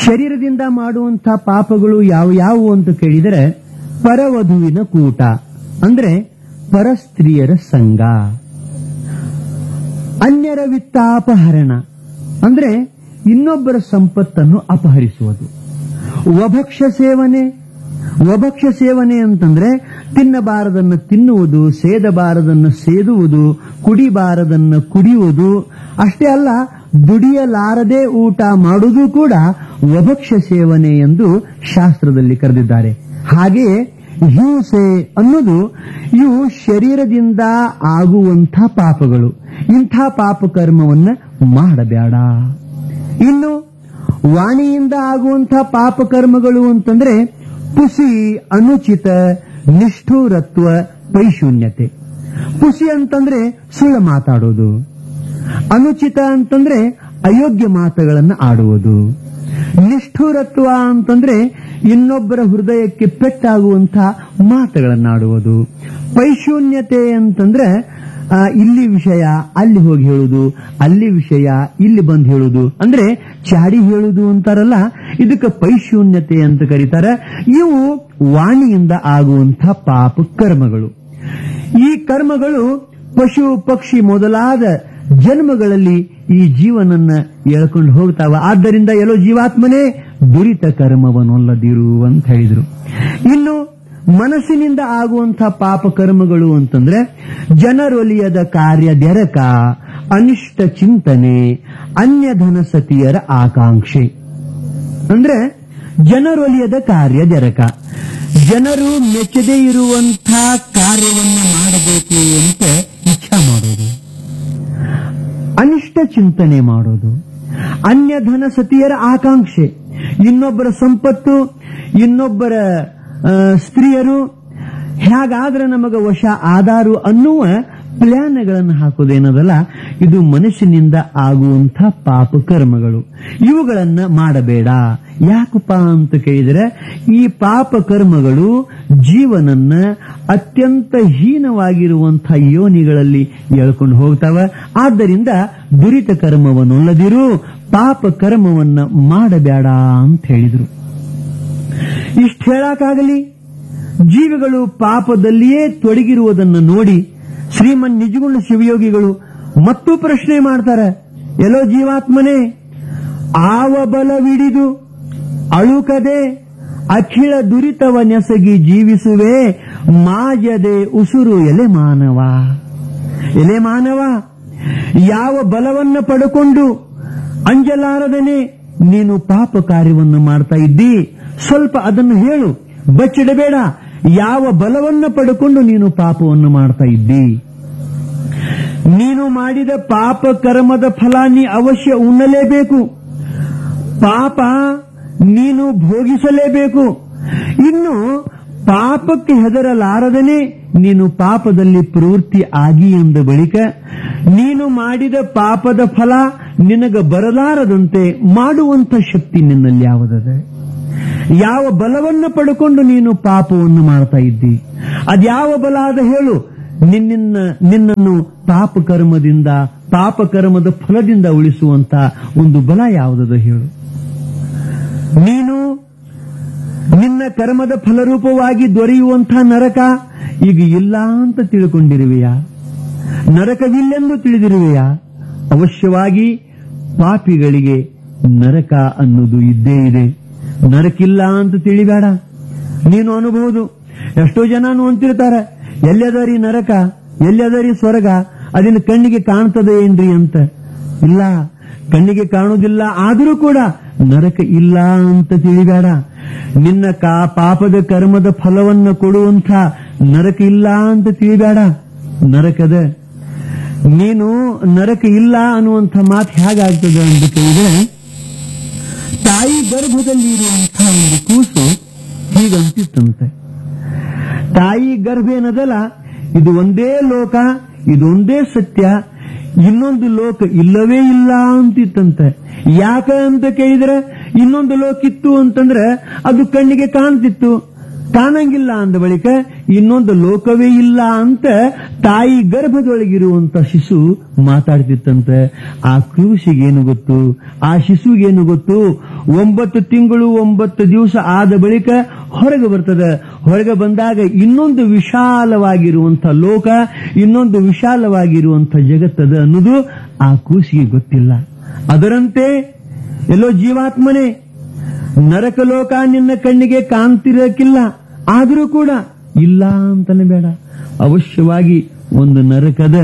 ಶರೀರದಿಂದ ಮಾಡುವಂಥ ಪಾಪಗಳು ಯಾವ ಯಾವುವು ಅಂತ ಕೇಳಿದರೆ ಪರವಧುವಿನ ಕೂಟ ಅಂದ್ರೆ ಪರಸ್ತ್ರೀಯರ ಸಂಘ ಅನ್ಯರ ವಿತ್ತಾಪಹರಣ ಅಂದ್ರೆ ಇನ್ನೊಬ್ಬರ ಸಂಪತ್ತನ್ನು ಅಪಹರಿಸುವುದು ವಭಕ್ಷ ಸೇವನೆ ವಭಕ್ಷ ಸೇವನೆ ಅಂತಂದ್ರೆ ತಿನ್ನಬಾರದನ್ನು ತಿನ್ನುವುದು ಸೇದಬಾರದನ್ನು ಸೇದುವುದು ಕುಡಿಬಾರದನ್ನು ಕುಡಿಯುವುದು ಅಷ್ಟೇ ಅಲ್ಲ ದುಡಿಯಲಾರದೆ ಊಟ ಮಾಡುವುದು ಕೂಡ ವಭಕ್ಷ ಸೇವನೆ ಎಂದು ಶಾಸ್ತ್ರದಲ್ಲಿ ಕರೆದಿದ್ದಾರೆ ಹಾಗೆಯೇ ಹಿಂಸೆ ಅನ್ನೋದು ಇವು ಶರೀರದಿಂದ ಆಗುವಂಥ ಪಾಪಗಳು ಇಂಥ ಪಾಪಕರ್ಮವನ್ನ ಮಾಡಬೇಡ ಇನ್ನು ವಾಣಿಯಿಂದ ಆಗುವಂಥ ಪಾಪಕರ್ಮಗಳು ಅಂತಂದ್ರೆ ಪುಸಿ ಅನುಚಿತ ನಿಷ್ಠೂರತ್ವ ಪೈಶೂನ್ಯತೆ ಪುಸಿ ಅಂತಂದ್ರೆ ಸುಳ್ಳು ಮಾತಾಡೋದು ಅನುಚಿತ ಅಂತಂದ್ರೆ ಅಯೋಗ್ಯ ಮಾತುಗಳನ್ನು ಆಡುವುದು ನಿಷ್ಠುರತ್ವ ಅಂತಂದ್ರೆ ಇನ್ನೊಬ್ಬರ ಹೃದಯಕ್ಕೆ ಪೆಟ್ಟಾಗುವಂಥ ಮಾತುಗಳನ್ನಾಡುವುದು ಪೈಶೂನ್ಯತೆ ಅಂತಂದ್ರೆ ಆ, ಇಲ್ಲಿ ವಿಷಯ ಅಲ್ಲಿ ಹೋಗಿ ಹೇಳುವುದು ಅಲ್ಲಿ ವಿಷಯ ಇಲ್ಲಿ ಬಂದು ಹೇಳುವುದು ಅಂದ್ರೆ ಚಾಡಿ ಹೇಳುವುದು ಅಂತಾರಲ್ಲ ಇದಕ್ಕೆ ಪೈಶೂನ್ಯತೆ ಅಂತ ಕರೀತಾರೆ ಇವು ವಾಣಿಯಿಂದ ಆಗುವಂಥ ಪಾಪ ಕರ್ಮಗಳು ಈ ಕರ್ಮಗಳು ಪಶು ಪಕ್ಷಿ ಮೊದಲಾದ ಜನ್ಮಗಳಲ್ಲಿ ಈ ಜೀವನನ್ನ ಎಳ್ಕೊಂಡು ಹೋಗ್ತಾವ ಆದ್ದರಿಂದ ಎಲ್ಲೋ ಜೀವಾತ್ಮನೇ ದುರಿತ ಕರ್ಮವನ್ನೊಲ್ಲದಿರು ಅಂತ ಹೇಳಿದ್ರು ಇನ್ನು ಮನಸ್ಸಿನಿಂದ ಆಗುವಂಥ ಪಾಪ ಕರ್ಮಗಳು ಅಂತಂದ್ರೆ ಜನರೊಲಿಯದ ಕಾರ್ಯ ದೆರಕ ಅನಿಷ್ಟ ಚಿಂತನೆ ಅನ್ಯಧನ ಸತಿಯರ ಆಕಾಂಕ್ಷೆ ಅಂದ್ರೆ ಜನರೊಲಿಯದ ಕಾರ್ಯ ಜರಕ ಜನರು ಮೆಚ್ಚದೇ ಇರುವಂಥ ಕಾರ್ಯವನ್ನು ಮಾಡಬೇಕು ಅಂತ ಇಚ್ಛಾ ಮಾಡೋದು ಅನಿಷ್ಟ ಚಿಂತನೆ ಮಾಡೋದು ಅನ್ಯಧನ ಸತಿಯರ ಆಕಾಂಕ್ಷೆ ಇನ್ನೊಬ್ಬರ ಸಂಪತ್ತು ಇನ್ನೊಬ್ಬರ ಆ, ಸ್ತ್ರೀಯರು ಹೇಗಾದ್ರೆ ನಮಗ ವಶ ಆದಾರು ಅನ್ನುವ ಪ್ಲಾನ್ಗಳನ್ನು ಹಾಕೋದೇನದಲ್ಲ ಇದು ಮನುಷ್ಯನಿಂದ ಆಗುವಂಥ ಪಾಪ ಕರ್ಮಗಳು ಇವುಗಳನ್ನ ಮಾಡಬೇಡ ಯಾಕಪ್ಪ ಅಂತ ಕೇಳಿದರೆ ಈ ಪಾಪ ಕರ್ಮಗಳು ಜೀವನನ್ನ ಅತ್ಯಂತ ಹೀನವಾಗಿರುವಂಥ ಯೋನಿಗಳಲ್ಲಿ ಎಳ್ಕೊಂಡು ಹೋಗ್ತಾವ ಆದ್ದರಿಂದ ದುರಿತ ಕರ್ಮವನ್ನೊಲ್ಲದಿರು ಪಾಪ ಕರ್ಮವನ್ನ ಮಾಡಬೇಡ ಅಂತ ಹೇಳಿದ್ರು ಇಷ್ಟ ಹೇಳಕ್ಕಾಗಲಿ ಜೀವಿಗಳು ಪಾಪದಲ್ಲಿಯೇ ತೊಡಗಿರುವುದನ್ನು ನೋಡಿ ಶ್ರೀಮನ್ ನಿಜಗುಣ ಶಿವಯೋಗಿಗಳು ಮತ್ತೂ ಪ್ರಶ್ನೆ ಮಾಡ್ತಾರೆ ಎಲ್ಲೋ ಜೀವಾತ್ಮನೇ ಆವ ಬಲವಿಡಿದು ಅಳುಕದೆ ಅಖಿಳ ದುರಿತವ ನೆಸಗಿ ಜೀವಿಸುವೆ ಮಾಜದೆ ಉಸುರು ಎಲೆ ಮಾನವ ಎಲೆ ಮಾನವ ಯಾವ ಬಲವನ್ನ ಪಡ್ಕೊಂಡು ಅಂಜಲಾರದನೆ ನೀನು ಪಾಪ ಕಾರ್ಯವನ್ನು ಮಾಡ್ತಾ ಇದ್ದಿ ಸ್ವಲ್ಪ ಅದನ್ನು ಹೇಳು ಬಚ್ಚಿಡಬೇಡ ಯಾವ ಬಲವನ್ನ ಪಡ್ಕೊಂಡು ನೀನು ಪಾಪವನ್ನು ಮಾಡ್ತಾ ಇದ್ದಿ ನೀನು ಮಾಡಿದ ಪಾಪ ಕರ್ಮದ ಫಲ ನೀ ಅವಶ್ಯ ಉಣ್ಣಲೇಬೇಕು ಪಾಪ ನೀನು ಭೋಗಿಸಲೇಬೇಕು ಇನ್ನು ಪಾಪಕ್ಕೆ ಹೆದರಲಾರದನೆ ನೀನು ಪಾಪದಲ್ಲಿ ಪ್ರವೃತ್ತಿ ಆಗಿ ಎಂದ ಬಳಿಕ ನೀನು ಮಾಡಿದ ಪಾಪದ ಫಲ ನಿನಗ ಬರಲಾರದಂತೆ ಮಾಡುವಂತ ಶಕ್ತಿ ನಿನ್ನಲ್ಲಿ ಯಾವುದದೆ ಯಾವ ಬಲವನ್ನು ಪಡ್ಕೊಂಡು ನೀನು ಪಾಪವನ್ನು ಮಾಡ್ತಾ ಇದ್ದಿ ಅದ್ಯಾವ ಬಲ ಅದ ಹೇಳು ನಿನ್ನ ನಿನ್ನನ್ನು ಪಾಪ ಕರ್ಮದಿಂದ ಪಾಪ ಕರ್ಮದ ಫಲದಿಂದ ಉಳಿಸುವಂತ ಒಂದು ಬಲ ಯಾವುದದ ಹೇಳು ನೀನು ನಿನ್ನ ಕರ್ಮದ ಫಲರೂಪವಾಗಿ ದೊರೆಯುವಂಥ ನರಕ ಈಗ ಇಲ್ಲ ಅಂತ ತಿಳ್ಕೊಂಡಿರುವೆಯಾ ನರಕವಿಲ್ಲೆಂದು ತಿಳಿದಿರುವೆಯಾ ಅವಶ್ಯವಾಗಿ ಪಾಪಿಗಳಿಗೆ ನರಕ ಅನ್ನೋದು ಇದ್ದೇ ಇದೆ ನರಕಿಲ್ಲ ಅಂತ ತಿಳಿಬೇಡ ನೀನು ಅನ್ಬಹುದು ಎಷ್ಟೋ ಜನ ಅಂತಿರ್ತಾರೆ ಎಲ್ಲದರಿ ನರಕ ಎಲ್ಲದರಿ ಸ್ವರ್ಗ ಅದನ್ನ ಕಣ್ಣಿಗೆ ಕಾಣ್ತದೆ ಏನ್ರಿ ಅಂತ ಇಲ್ಲ ಕಣ್ಣಿಗೆ ಕಾಣುವುದಿಲ್ಲ ಆದರೂ ಕೂಡ ನರಕ ಇಲ್ಲ ಅಂತ ತಿಳಿಬೇಡ ನಿನ್ನ ಕಾ ಪಾಪದ ಕರ್ಮದ ಫಲವನ್ನು ಕೊಡುವಂಥ ನರಕ ಇಲ್ಲ ಅಂತ ತಿಳಿಬೇಡ ನರಕದ ನೀನು ನರಕ ಇಲ್ಲ ಅನ್ನುವಂಥ ಮಾತು ಹೇಗಾಗ್ತದೆ ಅಂತ ಕೇಳಿದ್ರೆ ತಾಯಿ ಗರ್ಭದಲ್ಲಿ ಇರುವಂಥ ಒಂದು ಕೂಸು ಹೀಗಂತಿತ್ತಂತೆ ತಾಯಿ ಗರ್ಭ ಏನದಲ್ಲ ಇದು ಒಂದೇ ಲೋಕ ಇದೊಂದೇ ಸತ್ಯ ಇನ್ನೊಂದು ಲೋಕ ಇಲ್ಲವೇ ಇಲ್ಲ ಅಂತಿತ್ತಂತೆ ಯಾಕ ಅಂತ ಕೇಳಿದ್ರೆ ಇನ್ನೊಂದು ಲೋಕ ಇತ್ತು ಅಂತಂದ್ರೆ ಅದು ಕಣ್ಣಿಗೆ ಕಾಣ್ತಿತ್ತು ಕಾಣಂಗಿಲ್ಲ ಅಂದ ಬಳಿಕ ಇನ್ನೊಂದು ಲೋಕವೇ ಇಲ್ಲ ಅಂತ ತಾಯಿ ಗರ್ಭದೊಳಗಿರುವಂತ ಶಿಶು ಮಾತಾಡ್ತಿತ್ತಂತೆ ಆ ಕ್ರೂಸಿಗೇನು ಗೊತ್ತು ಆ ಶಿಶುಗೇನು ಗೊತ್ತು ಒಂಬತ್ತು ತಿಂಗಳು ಒಂಬತ್ತು ದಿವಸ ಆದ ಬಳಿಕ ಹೊರಗೆ ಬರ್ತದೆ ಹೊರಗೆ ಬಂದಾಗ ಇನ್ನೊಂದು ವಿಶಾಲವಾಗಿರುವಂತ ಲೋಕ ಇನ್ನೊಂದು ವಿಶಾಲವಾಗಿರುವಂತ ಜಗತ್ತದ ಅನ್ನೋದು ಆ ಕೂಸಿಗೆ ಗೊತ್ತಿಲ್ಲ ಅದರಂತೆ ಎಲ್ಲೋ ಜೀವಾತ್ಮನೇ ನರಕಲೋಕ ನಿನ್ನ ಕಣ್ಣಿಗೆ ಕಾಣ್ತಿರಕ್ಕಿಲ್ಲ ಆದರೂ ಕೂಡ ಇಲ್ಲ ಅಂತಾನೆ ಬೇಡ ಅವಶ್ಯವಾಗಿ ಒಂದು ನರಕದ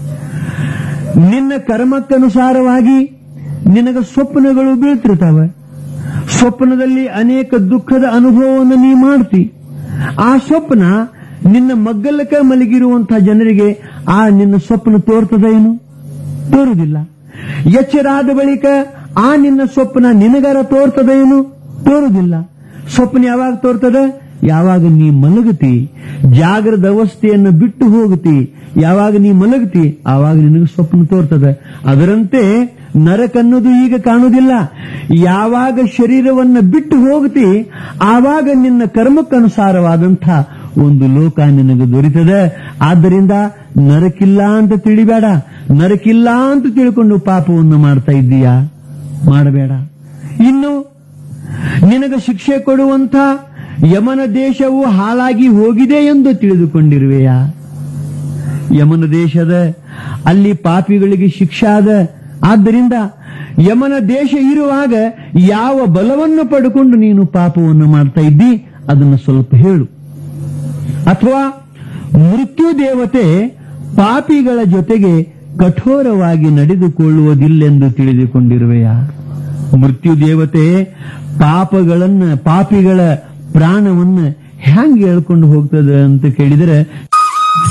ನಿನ್ನ ಕರ್ಮಕ್ಕನುಸಾರವಾಗಿ ನಿನಗ ಸ್ವಪ್ನಗಳು ಬೀಳ್ತಿರ್ತಾವೆ ಸ್ವಪ್ನದಲ್ಲಿ ಅನೇಕ ದುಃಖದ ಅನುಭವವನ್ನು ನೀ ಮಾಡ್ತಿ ಆ ಸ್ವಪ್ನ ನಿನ್ನ ಮಗ್ಗಲಕ ಮಲಗಿರುವಂತಹ ಜನರಿಗೆ ಆ ನಿನ್ನ ಸ್ವಪ್ನ ತೋರ್ತದ ಏನು ತೋರುದಿಲ್ಲ ಎಚ್ಚರಾದ ಬಳಿಕ ಆ ನಿನ್ನ ಸ್ವಪ್ನ ನಿನಗರ ತೋರ್ತದ ಏನು ತೋರುದಿಲ್ಲ ಸ್ವಪ್ನ ಯಾವಾಗ ತೋರ್ತದ ಯಾವಾಗ ನೀ ಮಲಗತಿ ಜಾಗ್ರದ ಅವಸ್ಥೆಯನ್ನು ಬಿಟ್ಟು ಹೋಗುತ್ತಿ ಯಾವಾಗ ನೀ ಮಲಗತಿ ಆವಾಗ ನಿನಗೆ ಸ್ವಪ್ನ ತೋರ್ತದೆ ಅದರಂತೆ ನರಕನ್ನೋದು ಈಗ ಕಾಣುವುದಿಲ್ಲ ಯಾವಾಗ ಶರೀರವನ್ನು ಬಿಟ್ಟು ಹೋಗುತ್ತಿ ಆವಾಗ ನಿನ್ನ ಕರ್ಮಕ್ಕನುಸಾರವಾದಂಥ ಒಂದು ಲೋಕ ನಿನಗೆ ದೊರೀತದೆ ಆದ್ದರಿಂದ ನರಕಿಲ್ಲ ಅಂತ ತಿಳಿಬೇಡ ನರಕಿಲ್ಲ ಅಂತ ತಿಳ್ಕೊಂಡು ಪಾಪವನ್ನು ಮಾಡ್ತಾ ಇದ್ದೀಯಾ ಮಾಡಬೇಡ ಇನ್ನು ನಿನಗೆ ಶಿಕ್ಷೆ ಕೊಡುವಂತ ಯಮನ ದೇಶವು ಹಾಳಾಗಿ ಹೋಗಿದೆ ಎಂದು ತಿಳಿದುಕೊಂಡಿರುವೆಯಾ ಯಮನ ದೇಶದ ಅಲ್ಲಿ ಪಾಪಿಗಳಿಗೆ ಶಿಕ್ಷೆ ಆದ ಆದ್ದರಿಂದ ಯಮನ ದೇಶ ಇರುವಾಗ ಯಾವ ಬಲವನ್ನು ಪಡ್ಕೊಂಡು ನೀನು ಪಾಪವನ್ನು ಮಾಡ್ತಾ ಇದ್ದಿ ಅದನ್ನು ಸ್ವಲ್ಪ ಹೇಳು ಅಥವಾ ಮೃತ್ಯು ದೇವತೆ ಪಾಪಿಗಳ ಜೊತೆಗೆ ಕಠೋರವಾಗಿ ನಡೆದುಕೊಳ್ಳುವುದಿಲ್ಲೆಂದು ತಿಳಿದುಕೊಂಡಿರುವೆಯಾ ಮೃತ್ಯು ದೇವತೆ ಪಾಪಗಳನ್ನ ಪಾಪಿಗಳ ಪ್ರಾಣವನ್ನ ಹ್ಯಾಂಗ್ ಹೇಳ್ಕೊಂಡು ಹೋಗ್ತದೆ ಅಂತ ಕೇಳಿದರೆ